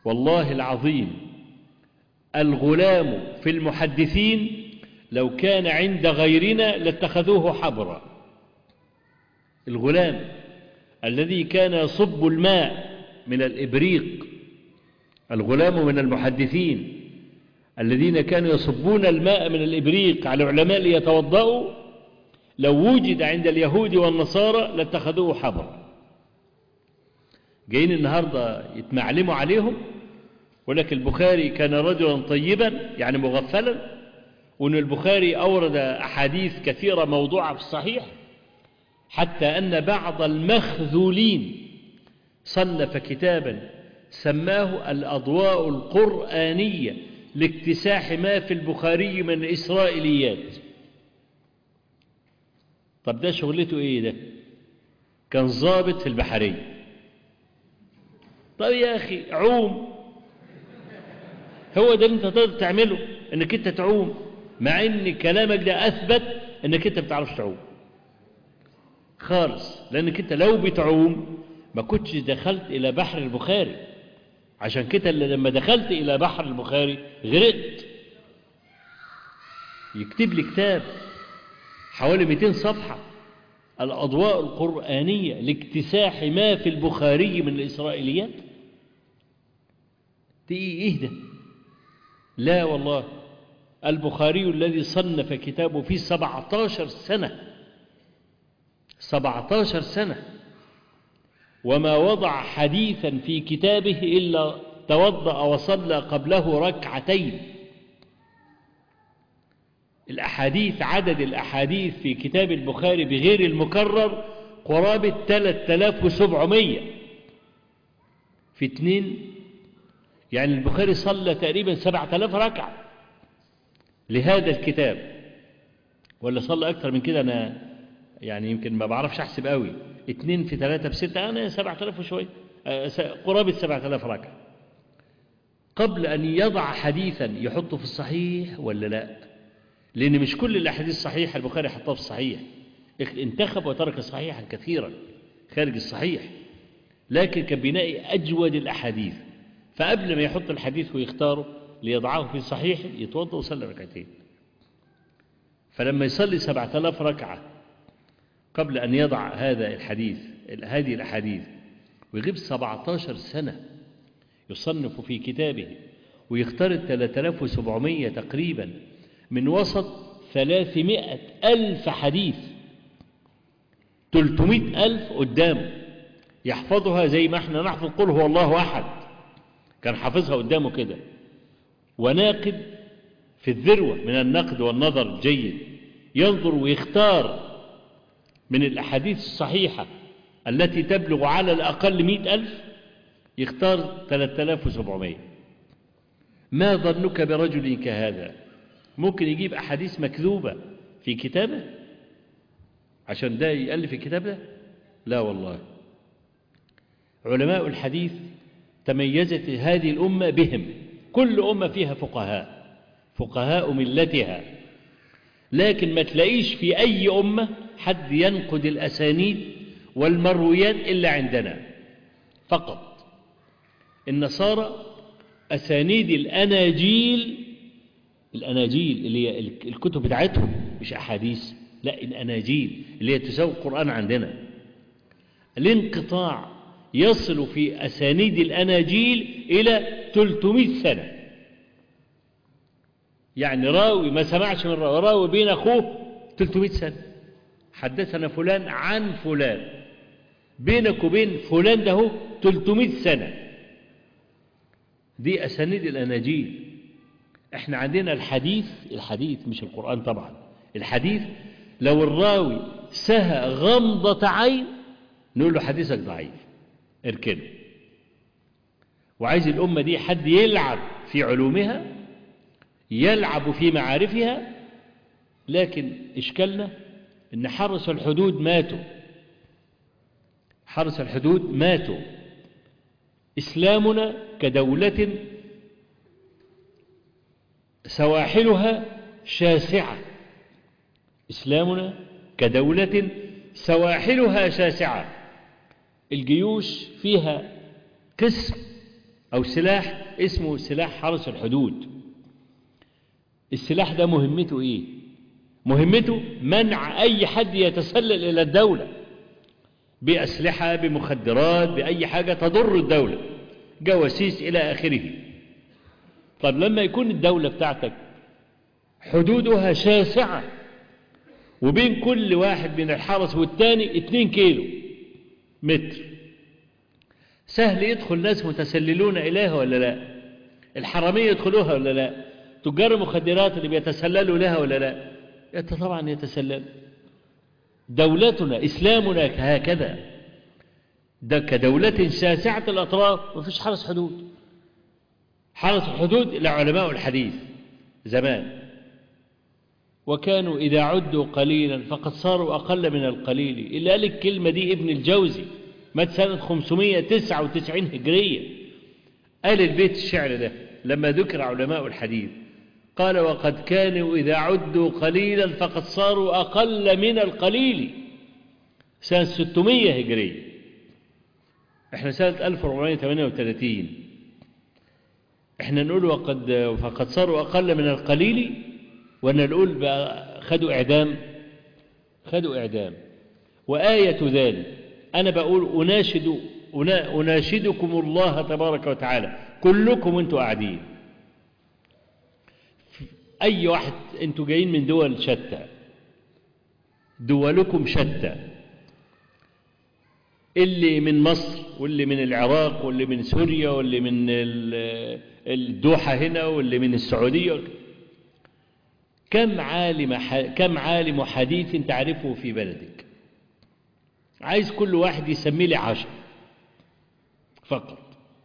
والله العظيم الغلام في المحدثين لو كان عند غيرنا لاتخذوه حبرا الغلام الذي كان يصب الماء من الإبريق الغلام من المحدثين الذين كانوا يصبون الماء من الإبريق على العلماء ليتوضأوا لو وجد عند اليهود والنصارى لاتخذوه حبرا جايين النهاردة يتمعلموا عليهم ولكن البخاري كان رجلا طيبا يعني مغفلا وأن البخاري أورد أحاديث كثيرة موضوعة في الصحيح حتى أن بعض المخذولين صنف كتابا سماه الأضواء القرآنية لاكتساح ما في البخاري من الإسرائيليات طب ده شغلته إيه ده كان ضابط في البحرية طب يا أخي عوم هو ده اللي انت تقدر تعمله انك انت تعوم مع ان كلامك ده اثبت انك انت بتعرفش تعوم خالص لانك انت لو بتعوم ما كنتش دخلت الى بحر البخاري عشان كده اللي لما دخلت الى بحر البخاري غرقت يكتب لي كتاب حوالي 200 صفحة الأضواء القرآنية لاكتساح ما في البخاري من الإسرائيليات دي إيه ده لا والله البخاري الذي صنف كتابه في 17 سنة 17 سنة وما وضع حديثا في كتابه إلا توضأ وصلى قبله ركعتين الأحاديث عدد الأحاديث في كتاب البخاري بغير المكرر قرابة 3700 في اتنين يعني البخاري صلى تقريبا 7000 ركعة لهذا الكتاب ولا صلى أكثر من كده أنا يعني يمكن ما بعرفش أحسب قوي اتنين في ثلاثة بستة أنا 7000 وشوية قرابة 7000 ركعة قبل أن يضع حديثا يحطه في الصحيح ولا لا لأن مش كل الأحاديث صحيحة البخاري حطها في الصحيح انتخب وترك صحيحا كثيرا خارج الصحيح لكن كان بينقي أجود الأحاديث فقبل ما يحط الحديث ويختاره ليضعه في صحيح يتوضا ويصلي ركعتين فلما يصلي سبعة آلاف ركعة قبل أن يضع هذا الحديث هذه الأحاديث ويغيب 17 سنة يصنف في كتابه ويختار ال 3700 تقريبا من وسط 300 ألف حديث 300 ألف قدامه يحفظها زي ما احنا نحفظ قل هو الله أحد كان حافظها قدامه كده وناقد في الذروة من النقد والنظر الجيد ينظر ويختار من الأحاديث الصحيحة التي تبلغ على الأقل مئة ألف يختار 3700 ما ظنك برجل كهذا ممكن يجيب أحاديث مكذوبة في كتابه عشان ده يألف الكتاب ده لا والله علماء الحديث تميزت هذه الأمة بهم كل أمة فيها فقهاء فقهاء ملتها لكن ما تلاقيش في أي أمة حد ينقد الأسانيد والمرويات إلا عندنا فقط النصارى أسانيد الأناجيل الأناجيل اللي هي الكتب بتاعتهم مش أحاديث لا الأناجيل اللي هي تساوي القرآن عندنا الانقطاع يصل في أسانيد الأناجيل إلى 300 سنة يعني راوي ما سمعش من راوي راوي بين أخوه 300 سنة حدثنا فلان عن فلان بينك وبين فلان ده 300 سنة دي أسانيد الأناجيل احنا عندنا الحديث الحديث مش القرآن طبعا الحديث لو الراوي سهى غمضة عين نقول له حديثك ضعيف اركنه وعايز الأمة دي حد يلعب في علومها يلعب في معارفها لكن إشكالنا إن حرس الحدود ماتوا حرس الحدود ماتوا إسلامنا كدولة سواحلها شاسعة إسلامنا كدولة سواحلها شاسعة الجيوش فيها قسم أو سلاح اسمه سلاح حرس الحدود السلاح ده مهمته إيه مهمته منع أي حد يتسلل إلى الدولة بأسلحة بمخدرات بأي حاجة تضر الدولة جواسيس إلى آخره طب لما يكون الدولة بتاعتك حدودها شاسعة وبين كل واحد من الحرس والتاني اتنين كيلو متر سهل يدخل ناس متسللون إليها ولا لا الحرامية يدخلوها ولا لا تجار المخدرات اللي بيتسللوا لها ولا لا أنت طبعا يتسلل دولتنا إسلامنا هكذا ده كدولة شاسعة الأطراف وفيش حرس حدود حرس الحدود لعلماء الحديث زمان وكانوا إذا عدوا قليلا فقد صاروا أقل من القليل إلا قال الكلمة دي ابن الجوزي مات سنة 599 هجرية قال البيت الشعر ده لما ذكر علماء الحديث قال وقد كانوا إذا عدوا قليلا فقد صاروا أقل من القليل سنة 600 هجرية احنا سنة 1438 احنا نقول وقد فقد صاروا أقل من القليل وأن نقول بقى خدوا إعدام خدوا إعدام وآية ذلك أنا بقول أناشد أناشدكم الله تبارك وتعالى كلكم أنتوا قاعدين أي واحد أنتوا جايين من دول شتى دولكم شتى اللي من مصر واللي من العراق واللي من سوريا واللي من الدوحة هنا واللي من السعودية كم عالم كم عالم حديث تعرفه في بلدك عايز كل واحد يسمي لي عشر فقط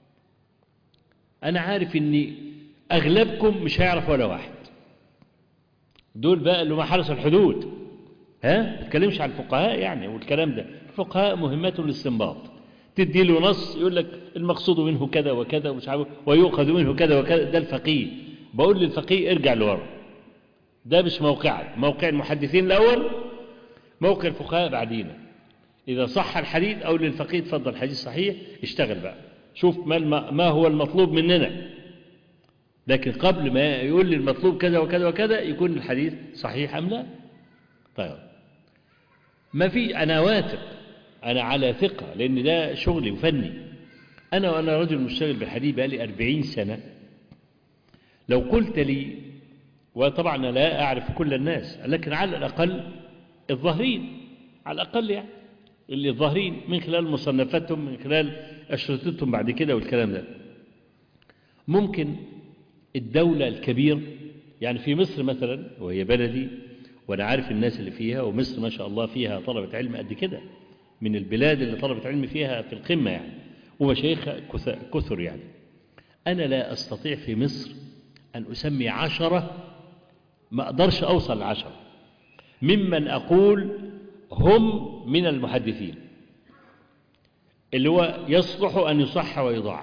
أنا عارف إن أغلبكم مش هيعرف ولا واحد دول بقى اللي ما حرس الحدود ها ما تتكلمش عن الفقهاء يعني والكلام ده الفقهاء مهمتهم الاستنباط تدي له نص يقول لك المقصود منه كذا وكذا ومش عارف ويؤخذ منه كذا وكذا ده الفقيه بقول للفقيه ارجع لورا ده مش موقعك موقع المحدثين الأول موقع الفقهاء بعدينا إذا صح الحديث أو للفقيه تفضل الحديث صحيح اشتغل بقى شوف ما, ما هو المطلوب مننا لكن قبل ما يقول لي المطلوب كذا وكذا وكذا يكون الحديث صحيح أم لا طيب ما في أنا واثق أنا على ثقة لأن ده شغلي وفني أنا وأنا رجل مشتغل بالحديث بقالي أربعين سنة لو قلت لي وطبعا لا أعرف كل الناس لكن على الأقل الظاهرين على الأقل يعني اللي الظاهرين من خلال مصنفاتهم من خلال أشرطتهم بعد كده والكلام ده ممكن الدولة الكبير يعني في مصر مثلا وهي بلدي وأنا عارف الناس اللي فيها ومصر ما شاء الله فيها طلبة علم قد كده من البلاد اللي طلبة علم فيها في القمة يعني ومشايخ كثر يعني أنا لا أستطيع في مصر أن أسمي عشرة ما أقدرش أوصل لعشرة ممن أقول هم من المحدثين اللي هو يصلح أن يصح ويضاعف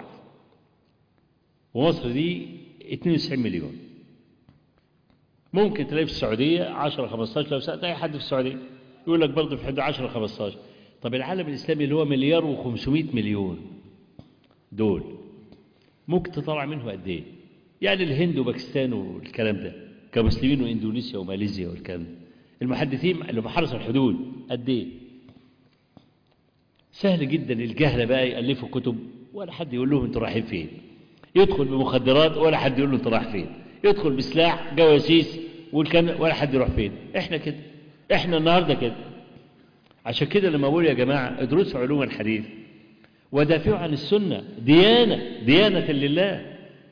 ومصر دي 92 مليون ممكن تلاقي في السعودية 10 15 لو سألت أي حد في السعودية يقول لك برضه في حدود 10 15 طب العالم الإسلامي اللي هو مليار و500 مليون دول ممكن تطلع منه قد إيه؟ يعني الهند وباكستان والكلام ده كمسلمين واندونيسيا وماليزيا والكلام ده المحدثين اللي بحرصوا الحدود قد ايه سهل جدا الجهله بقى يالفوا كتب ولا حد يقول لهم انتوا رايحين فين يدخل بمخدرات ولا حد يقول له انت رايح فين يدخل بسلاح جواسيس والكلام ولا حد يروح فين احنا كده احنا النهارده كده عشان كده لما بقول يا جماعه ادرسوا علوم الحديث ودافعوا عن السنه ديانه ديانه لله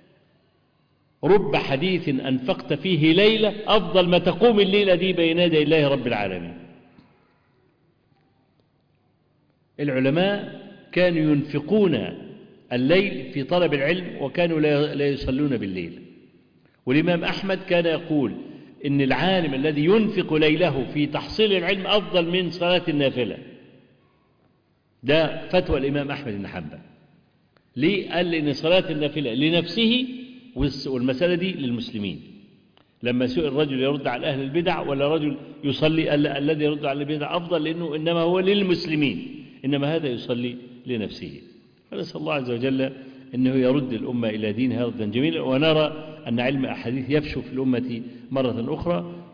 رب حديث أنفقت فيه ليلة أفضل ما تقوم الليلة دي بين يدي الله رب العالمين العلماء كانوا ينفقون الليل في طلب العلم وكانوا لا يصلون بالليل والإمام أحمد كان يقول إن العالم الذي ينفق ليله في تحصيل العلم أفضل من صلاة النافلة ده فتوى الإمام أحمد بن حنبل ليه؟ قال إن صلاة النافلة لنفسه والمسألة دي للمسلمين لما سئل الرجل يرد على أهل البدع ولا رجل يصلي الذي يرد على البدع أفضل لأنه إنما هو للمسلمين إنما هذا يصلي لنفسه فنسأل الله عز وجل أنه يرد الأمة إلى دينها ردا جميلا ونرى أن علم أحاديث يفشو في الأمة مرة أخرى